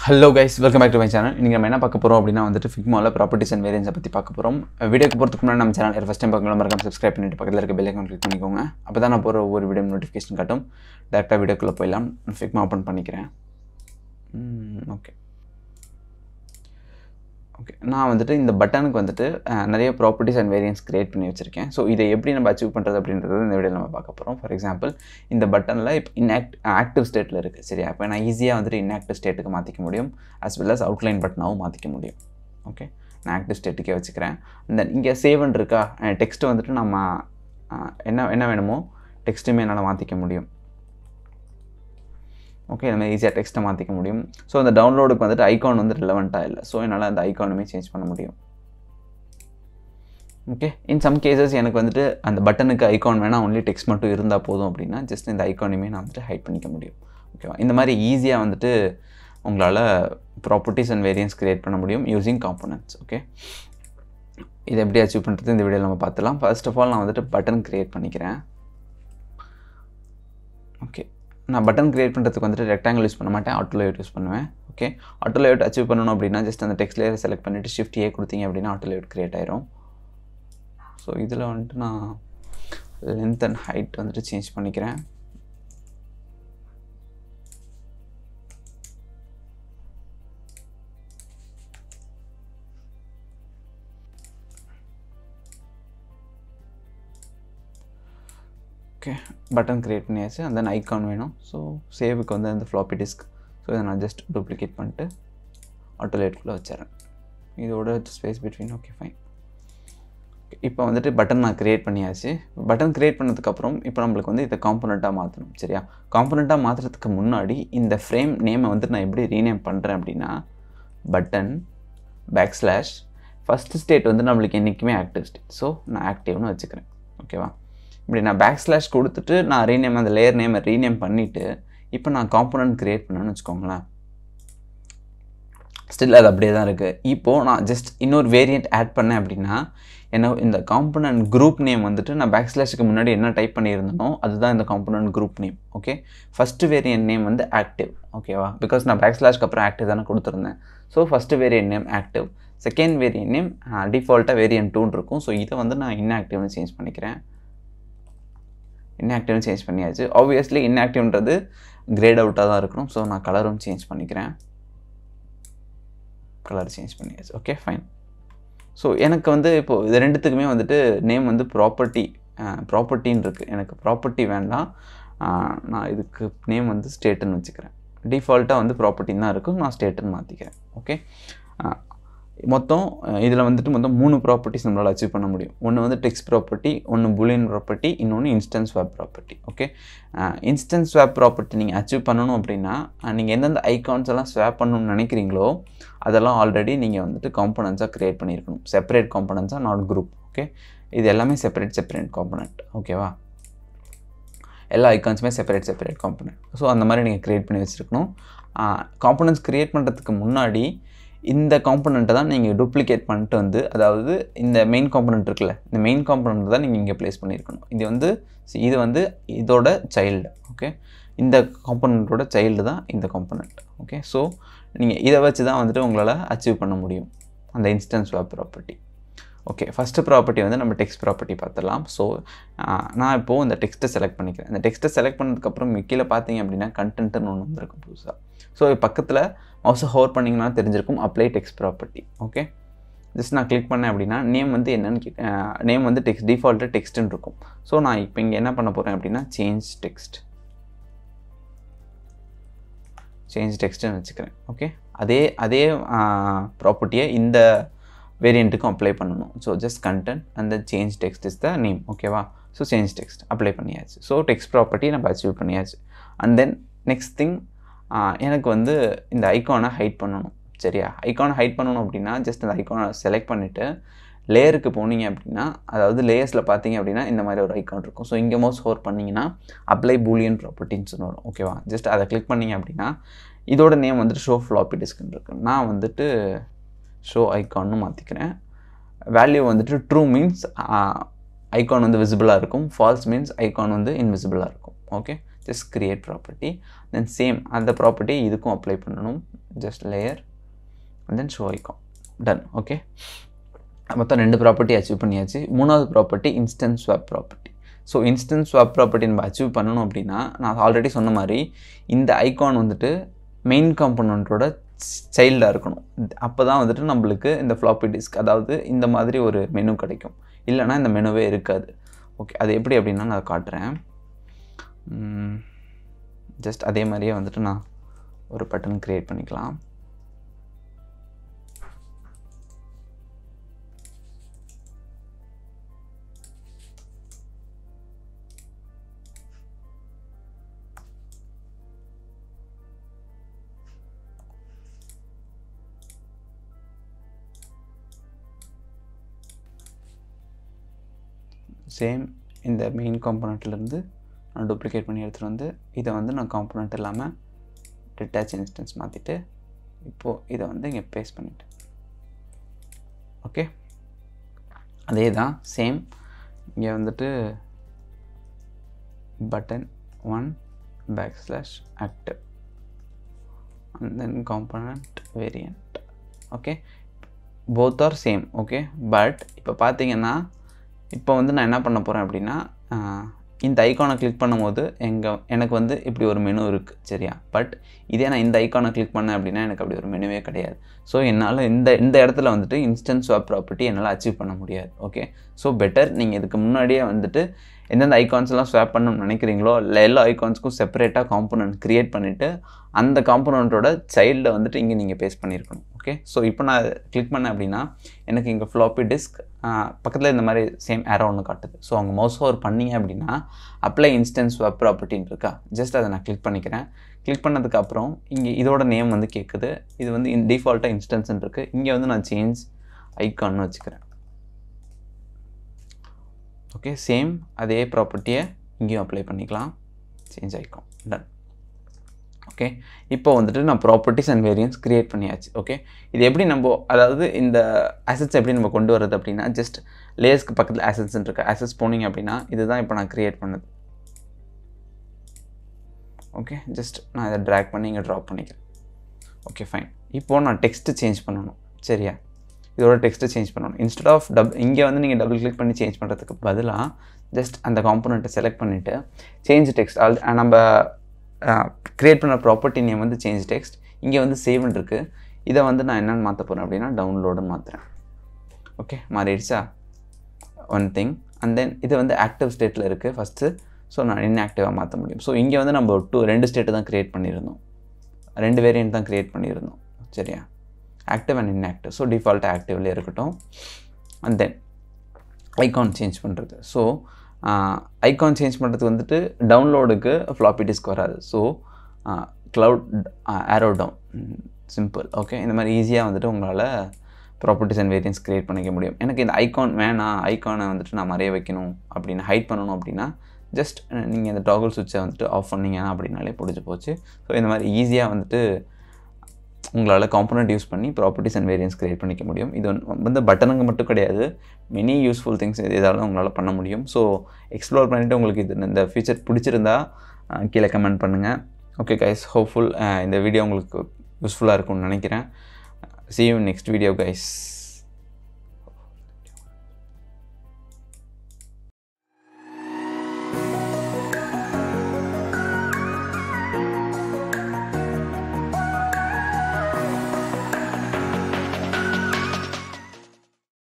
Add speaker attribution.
Speaker 1: hello guys welcome back to my channel இன்றைக்கி நம்ம என்ன பார்க்க போகிறோம் அப்படின்னா வந்துட்டு ஃபிக்மாவில் ப்ராப்பர்ட்டிஸ் அண்ட் வேரியன்ஸை பற்றி பார்க்க போகிறோம் வீடியோக்கு போகிறதுக்கு முன்னாடி நம்ம சேனல் ஃபஸ்ட் டைம் பார்க்கலாம் மறக்காம சப்ஸ்கிரைப் பண்ணிட்டு பக்கத்தில் இருக்க பெல் ஐக்கான் கிளிக் பண்ணிக்கோங்க அப்போ தான் நான் போகிற ஒவ்வொரு வீடியோ நோட்டிஃபிகேஷன் காட்டும் டேரெக்டாக வீடியோக்குள்ளே போயிடலாம் நான் ஃபிக்மா ஓப்பன் பண்ணிக்கிறேன் ஓகே ஓகே நான் வந்துட்டு இந்த பட்டனுக்கு வந்துட்டு அஹ், நிறைய ப்ராப்பர்ட்டிஸ் அண்ட் வேரியன்ஸ் கிரியேட் பண்ணி வச்சுருக்கேன் ஸோ இதை எப்படி நம்ம அச்சீவ் பண்ணுறது அப்படின்றது இந்த வீடியோ நம்ம பார்க்க போகிறோம் ஃபார் எக்ஸாம்பிள் இந்த பட்டனில் இப்போ இன்ஆக்ட் ஆக்டிவ் ஸ்டேட்டில் இருக்குது சரியா இப்போ நான் ஈஸியாக வந்துட்டு இன்ஆக்டிவ் ஸ்டேட்டுக்கு மாற்றிக்க முடியும் as well as அவுட்லைன் பட்டனாகவும் மாற்றிக்க முடியும் ஓகே நான் ஆக்டிவ் ஸ்டேட்டுக்கே வச்சுக்கிறேன் தென் இங்கே சேவன் இருக்கா டெக்ஸ்ட்டு வந்துட்டு நம்ம அஹ், என்ன என்ன வேணுமோ டெக்ஸ்ட்டுமே என்னால் மாற்றிக்க முடியும் ஓகே நம்ம ஈஸியாக டெக்ஸ்ட்டை மாற்றிக்க முடியும் ஸோ அந்த டவுன்லோடுக்கு வந்துட்டு ஐகான் வந்து ரிலவெண்ட்டாக இல்லை ஸோ என்னால் அந்த ஐகானுமே சேஞ்ச் பண்ண முடியும் ஓகே இன் சம் கேசஸ் எனக்கு வந்துட்டு அந்த பட்டனுக்கு ஐகான் வேணால் ஒன்லி டெக்ஸ்ட் மட்டும் இருந்தால் போதும் அப்படின்னா ஜஸ்ட் இந்த ஐகானுமே நான் வந்துட்டு ஹைட் பண்ணிக்க முடியும் ஓகேவா இந்த மாதிரி ஈஸியாக வந்துட்டு உங்களால் ப்ராப்பர்ட்டிஸ் அண்ட் வேரியன்ஸ் க்ரியேட் பண்ண முடியும் யூஸிங் காம்போனன்ட்ஸ் ஓகே இதை எப்படி அச்சீவ் பண்ணுறது இந்த வீடியோவில் நம்ம பார்த்துலாம் ஃபர்ஸ்ட் ஆஃப் ஆல் நான் வந்துட்டு பட்டன் க்ரியேட் பண்ணிக்கிறேன் ஓகே நான் பட்டன் க்ரியேட் பண்ணுறதுக்கு வந்துட்டு ரெக்டாங்கிள் யூஸ் பண்ண மாட்டேன் ஆட்டோ லேஅவுட் யூஸ் பண்ணுவேன் ஓகே ஆட்டோ லேஅவுட் அச்சீவ் பண்ணணும் அப்படின்னா ஜஸ்ட் அந்த டெக்ஸ்ட் லேயர் செலக்ட் பண்ணிவிட்டு ஷிஃப்ட் ஏ கொடுத்தீங்க அப்படின்னா ஆட்டோ லேஅவுட் க்ரியேட் ஆயிரும் ஸோ இதில் வந்துட்டு நான் லென்த் அண்ட் ஹைட் வந்துட்டு சேஞ்ச் பண்ணிக்கிறேன் ஓகே பட்டன் க்ரியேட் பண்ணியாச்சு அந்த ஐகான் வேணும் ஸோ சேவுக்கு வந்து அந்த ஃப்ளாப்பி டிஸ்க் ஸோ இதை நான் ஜஸ்ட் டூப்ளிகேட் பண்ணிட்டு ஆட்டோலேட்குள்ளே வச்சிடறேன் இதோட ஸ்பேஸ் பிட்வீன் ஓகே ஃபைன் இப்போ வந்துட்டு பட்டன் நான் க்ரியேட் பண்ணியாச்சு பட்டன் க்ரியேட் பண்ணதுக்கப்புறம் இப்போ நம்மளுக்கு வந்து இதை காம்பனண்ட்டாக மாற்றணும் சரியா காம்பனண்ட்டாக மாற்றுறதுக்கு முன்னாடி இந்த ஃப்ரேம் நேமை வந்துட்டு நான் எப்படி ரீநேம் பண்ணுறேன் அப்படின்னா button back slash first state வந்து நம்மளுக்கு என்றைக்குமே ஆக்டிவ் ஸ்டேட் ஸோ நான் ஆக்டிவ்னு வச்சுக்கிறேன் ஓகேவா இப்படி நான் பேக் ஸ்லாஷ் கொடுத்துட்டு நான் ரீநேம் அந்த லேயர் நேமை ரீநேம் பண்ணிவிட்டு இப்போ நான் காம்பனண்ட் க்ரியேட் பண்ணேன்னு வச்சுக்கோங்களேன் ஸ்டில் அது அப்படியே தான் இருக்குது இப்போது நான் ஜஸ்ட் இன்னொரு வேரியண்ட் ஆட் பண்ணேன் அப்படின்னா என்ன இந்த காம்பனண்ட் குரூப் நேம் வந்துட்டு நான் பேக் ஸ்லாஷுக்கு முன்னாடி என்ன டைப் பண்ணியிருந்தனோ அதுதான் இந்த component group name okay first variant name வந்து ஆக்டிவ் ஓகேவா பிகாஸ் நான் பேக் ஸ்லாஷ்க்கு அப்புறம் ஆக்டிவ் தானே கொடுத்துருந்தேன் so first variant name active second variant name டிஃபால்ட்டாக வேரியன்ட் டூன்னு இருக்கும் ஸோ இதை வந்து நான் இன்ஆக்டிவ்னு சேஞ்ச் பண்ணிக்கிறேன் இன்ஆக்டிவ்னு சேஞ்ச் பண்ணியாச்சு ஆப்வியஸ்லி இன்ஆக்டிவ்ன்றது கிரேட் அவுட்டாக தான் இருக்கணும் ஸோ நான் கலரும் சேஞ்ச் பண்ணிக்கிறேன் கலர் சேஞ்ச் பண்ணியாச்சு ஓகே ஃபைன் ஸோ எனக்கு வந்து இப்போது இது ரெண்டுத்துக்குமே வந்துட்டு நேம் வந்து ப்ராப்பர்ட்டி ப்ராப்பர்ட்டின்னு இருக்குது எனக்கு ப்ராப்பர்ட்டி வேண்டாம் அஹ், நான் இதுக்கு நேம் வந்து ஸ்டேட்டுன்னு வச்சுக்கிறேன் டிஃபால்ட்டாக வந்து ப்ராப்பர்ட்டின்னு தான் இருக்கும் நான் ஸ்டேட்டுன்னு மாற்றிக்கிறேன் ஓகே மொத்தம் இதில் வந்துட்டு மொத்தம் மூணு ப்ராப்பர்ட்டிஸ் நம்மளால் அச்சீவ் பண்ண முடியும் ஒன்று வந்து டெக்ஸ்ட் ப்ராப்பர்ட்டி ஒன்று புலியன் ப்ராப்பர்ட்டி இன்னொன்று instance swap property okay instance swap property நீங்கள் அச்சீவ் பண்ணணும் அப்படின்னா நீங்கள் எந்தெந்த ஐகான்ஸ் எல்லாம் ஸ்வாப் பண்ணணும்னு நினைக்கிறீங்களோ அதெல்லாம் ஆல்ரெடி நீங்கள் வந்துட்டு காம்பனன்ஸாக க்ரியேட் பண்ணியிருக்கணும் செப்பரேட் காம்பனன்ஸாக நாட் குரூப் ஓகே இது எல்லாமே செப்பரேட் செப்பரேட் காம்பனண்ட் ஓகேவா எல்லா ஐகான்ஸுமே செப்பரேட் செப்பரேட் காம்பனண்ட் ஸோ அந்த மாதிரி நீங்கள் க்ரியேட் பண்ணி வச்சுருக்கணும் காம்பனன்ட்ஸ் க்ரியேட் பண்ணுறதுக்கு முன்னாடி இந்த காம்பனண்ட்டை தான் நீங்கள் டூப்ளிகேட் பண்ணிட்டு வந்து அதாவது இந்த மெயின் காம்பனண்ட் இருக்குல்ல இந்த மெயின் காம்பனண்ட் தான் நீங்கள் இங்கே ப்ளேஸ் பண்ணியிருக்கணும் இது வந்து இது வந்து இதோட சைல்டு ஓகே இந்த காம்பனண்ட்டோட சைல்டு தான் இந்த காம்பனண்ட் ஓகே ஸோ நீங்கள் இதை வச்சு தான் வந்துட்டு உங்களால் அச்சீவ் பண்ண முடியும் அந்த instance swap property okay first property வந்து நம்ம டெக்ஸ்ட் ப்ராப்பர்ட்டி பார்த்துடலாம் ஸோ நான் இப்போது இந்த டெக்ஸ்ட்டை செலக்ட் பண்ணிக்கிறேன் இந்த டெக்ஸ்ட்டை செலக்ட் பண்ணதுக்கப்புறம் கீழே பார்த்தீங்க அப்படின்னா கண்டென்ட்னு ஒன்று வந்திருக்கும் புதுசாக ஸோ பக்கத்தில் மவுஸை ஹோர் பண்ணிங்கன்னா தெரிஞ்சிருக்கும் apply text property okay just நான் கிளிக் பண்ணேன் அப்படின்னா நேம் வந்து என்னன்னு நேம் வந்து டெக்ஸ்ட் டிஃபால்ட்டு டெக்ஸ்ட்டுன்னு இருக்கும் ஸோ நான் இப்போ இங்கே என்ன பண்ண போகிறேன் அப்படின்னா சேஞ்ச் டெக்ஸ்ட் சேஞ்ச் டெக்ஸ்ட்டுன்னு வச்சுக்கிறேன் ஓகே அதே அதே ப்ராப்பர்ட்டியை இந்த வேரியண்ட்டுக்கும் அப்ளை பண்ணணும் ஸோ ஜஸ்ட் கண்டென்ட் அந்த change text is the name ஓகேவா ஸோ சேஞ்ச் டெக்ஸ்ட் அப்ளை பண்ணியாச்சு ஸோ டெக்ஸ்ட் ப்ராப்பர்ட்டி நம்ம அச்சீவ் பண்ணியாச்சு அண்ட் தென் நெக்ஸ்ட் திங் எனக்கு வந்து இந்த ஐக்கானை ஹைட் பண்ணணும் சரியா ஐக்கானை ஹைட் பண்ணணும் அப்படின்னா ஜஸ்ட் அந்த ஐக்கானை செலக்ட் பண்ணிவிட்டு லேயருக்கு போனீங்க அப்படின்னா அதாவது லேயர்ஸில் பார்த்தீங்க அப்படின்னா இந்த மாதிரி ஒரு ஐக்கான் இருக்கும் ஸோ இங்கே மோஸ்ட் ஹோர் பண்ணிங்கன்னா அப்ளை பூலியன் ப்ராப்பர்ட்டின்னு வரும் ஓகேவா ஜஸ்ட் அதை கிளிக் பண்ணீங்க அப்படின்னா இதோட நேம் வந்துட்டு ஷோ ஃப்ளாப்பி டிஸ்க்னு இருக்கு நான் வந்துட்டு ஷோ ஐக்கான்னு மாற்றிக்கிறேன் வேல்யூ வந்துட்டு ட்ரூ மீன்ஸ் ஐகான் வந்து விசிபிளாக இருக்கும் ஃபால்ஸ் மீன்ஸ் ஐகான் வந்து இன்விசிபிளாக இருக்கும் okay just create property then same அந்த ப்ராப்பர்ட்டி இதுக்கும் அப்ளை பண்ணணும் just layer then show icon done okay மொத்தம் ரெண்டு ப்ராப்பர்ட்டி அச்சீவ் பண்ணியாச்சு மூணாவது property instance swap property so instance swap property நம்ம அச்சீவ் பண்ணணும் அப்படின்னா நான் ஆல்ரெடி சொன்ன மாதிரி இந்த ஐகான் வந்துட்டு மெயின் காம்பனண்ட்டோட சைல்டாக இருக்கணும் அப்போ தான் வந்துட்டு நம்மளுக்கு இந்த ஃப்ளாப்பி டிஸ்க் அதாவது இந்த மாதிரி ஒரு மெனு கிடைக்கும் இல்லைனா இந்த மெனுவே இருக்காது ஓகே அது எப்படி அப்படின்னா நான் காட்டுறேன் ஜஸ்ட் அதே மாதிரியே வந்துட்டு நான் ஒரு பட்டன் க்ரியேட் பண்ணிக்கலாம் சேம் இந்த மெயின் காம்பனண்ட்லேருந்து நான் டூப்ளிகேட் பண்ணி எடுத்துகிட்டு வந்து இதை வந்து நான் காம்பனண்ட் இல்லாமல் டிட்டாச் இன்ஸ்டன்ஸ் மாற்றிட்டு இப்போது இதை வந்து இங்கே பேஸ்ட் பண்ணிட்டேன் ஓகே அதே தான் சேம் இங்கே வந்துட்டு button one back slash active and then component variant okay both are same okay but இப்போ பார்த்தீங்கன்னா இப்போ வந்து நான் என்ன பண்ண போகிறேன் அப்படின்னா இந்த ஐக்கானை கிளிக் பண்ணும்போது எங்கள் எனக்கு வந்து இப்படி ஒரு மெனு இருக்குது சரியா பட் இதே நான் இந்த ஐக்கானை கிளிக் பண்ணேன் அப்படின்னா எனக்கு அப்படி ஒரு மெனுவே கிடையாது ஸோ என்னால் இந்த இந்த இடத்துல வந்துட்டு இன்ஸ்டன்ட் ஸ்வாப் ப்ராப்பர்ட்டி என்னால் அச்சீவ் பண்ண முடியாது ஓகே ஸோ பெட்டர் நீங்கள் இதுக்கு முன்னாடியே வந்துட்டு எந்தெந்த ஐகான்ஸ்லாம் ஸ்வாப் பண்ணணும்னு நினைக்கிறீங்களோ இல்லை எல்லா ஐகான்ஸ்க்கும் செப்பரேட்டாக காம்பனண்ட் க்ரியேட் பண்ணிவிட்டு அந்த காம்பனண்ட்டோட சைல்டை வந்துட்டு இங்கே நீங்கள் பேஸ்ட் பண்ணியிருக்கணும் ஓகே ஸோ இப்போ நான் கிளிக் பண்ணேன் அப்படின்னா எனக்கு இங்கே ஃப்ளாப்பி டிஸ்க் பக்கத்தில் இந்த மாதிரி சேம் ஏரோ ஒன்று காட்டுது ஸோ அவங்க மவுஸ் ஓவர் பண்ணீங்க அப்படின்னா அப்ளை இன்ஸ்டன்ஸ் வெப் ப்ராப்பர்ட்டின்னு இருக்கா ஜஸ்ட் அதை நான் கிளிக் பண்ணிக்கிறேன் கிளிக் பண்ணதுக்கப்புறம் இங்கே இதோட நேம் வந்து கேட்குது இது வந்து டிஃபால்ட்டாக இன்ஸ்டன்ஸ்ன்னு இருக்குது இங்கே வந்து நான் சேஞ்ச் ஐக்கான்னு வச்சுக்கிறேன் ஓகே சேம் அதே ப்ராப்பர்ட்டியை இங்கேயும் அப்ளை பண்ணிக்கலாம் சேஞ்ச் ஐக்கான் டன் ஓகே இப்போ வந்துட்டு நான் ப்ராப்பர்ட்டிஸ் அண்ட் வேரியன்ஸ் க்ரியேட் பண்ணியாச்சு ஓகே இது எப்படி நம்ம அதாவது இந்த அசட்ஸ் எப்படி நம்ம கொண்டு வரது அப்படின்னா ஜஸ்ட் லேயர்ஸ்க்கு பக்கத்தில் அசட்ஸ் இருக்கு அசட்ஸ் போனீங்க அப்படின்னா இதுதான் இப்போ நான் க்ரியேட் பண்ணது ஓகே ஜஸ்ட் நான் இதை ட்ராக் பண்ணி இங்கே ட்ராப் பண்ணிக்கிறேன் ஓகே ஃபைன் இப்போது நான் டெக்ஸ்ட்டு சேஞ்ச் பண்ணணும் சரியா இதோட டெக்ஸ்ட்டை சேஞ்ச் பண்ணணும் இன்ஸ்டெட் ஆஃப் டப் இங்கே வந்து நீங்கள் டபுள் கிளிக் பண்ணி சேஞ்ச் பண்ணுறதுக்கு பதிலாக ஜஸ்ட் அந்த காம்பனண்ட்டை செலக்ட் பண்ணிவிட்டு சேஞ்ச் டெக்ஸ்ட் ஆல் நம்ம க்ரியேட் பண்ண ப்ராப்பர்ட்டி நேம் வந்து சேஞ்ச் டெக்ஸ்ட் இங்கே வந்து சேவ்னு இருக்குது இதை வந்து நான் என்னென்னு மாற்ற போகிறேன் அப்படின்னா டவுன்லோடுன்னு மாற்றுறேன் ஓகே மாறிடுச்சா ஒன் திங் அண்ட் தென் இது வந்து ஆக்டிவ் ஸ்டேட்டில் இருக்குது ஃபஸ்ட்டு ஸோ நான் இன்ஆக்டிவாக மாற்ற முடியும் ஸோ இங்கே வந்து நம்ம டூ ரெண்டு ஸ்டேட்டு தான் க்ரியேட் பண்ணியிருந்தோம் ரெண்டு வேரியன்ட் தான் க்ரியேட் பண்ணியிருந்தோம் சரியா active and inactive so default ஆக்டிவ்லேயே இருக்கட்டும் அண்ட் தென் ஐகான் சேஞ்ச் பண்ணுறது ஸோ ஐகான் சேஞ்ச் பண்ணுறதுக்கு வந்துட்டு டவுன்லோடுக்கு ஃப்ளாப்பி டிஸ்க் வராது so cloud arrow down simple okay இந்த மாதிரி ஈஸியாக வந்துட்டு உங்களால் ப்ராப்பர்ட்டிஸ் அண்ட் வேரியன்ஸ் க்ரியேட் பண்ணிக்க முடியும் எனக்கு இந்த ஐகான் வேணாம் ஐகானை வந்துட்டு நான் மறைய வைக்கணும் அப்படின்னு ஹைட் பண்ணணும் அப்படின்னா ஜஸ்ட் நீங்கள் இந்த டாகுல் சுவிட்சை வந்துட்டு ஆஃப் பண்ணீங்க அப்படின்னாலே பிடிச்சி போச்சு ஸோ இந்த மாதிரி ஈஸியாக வந்துட்டு உங்களால் காம்பனண்ட் யூஸ் பண்ணி ப்ராப்பர்ட்டிஸ் அண்ட் வேரியன்ஸ் க்ரியேட் பண்ணிக்க முடியும் இது வந்து பட்டனுங்க மட்டும் கிடையாது மெனி யூஸ்ஃபுல் திங்ஸ் எதாவது உங்களால் பண்ண முடியும் ஸோ எக்ஸ்ப்ளோர் பண்ணிவிட்டு உங்களுக்கு இது இந்த ஃபியூச்சர் பிடிச்சிருந்தா கீழே கமெண்ட் பண்ணுங்கள் ஓகே கைஸ் ஹோப்ஃபுல் இந்த வீடியோ உங்களுக்கு யூஸ்ஃபுல்லாக இருக்கும்னு நினைக்கிறேன் see you next video guys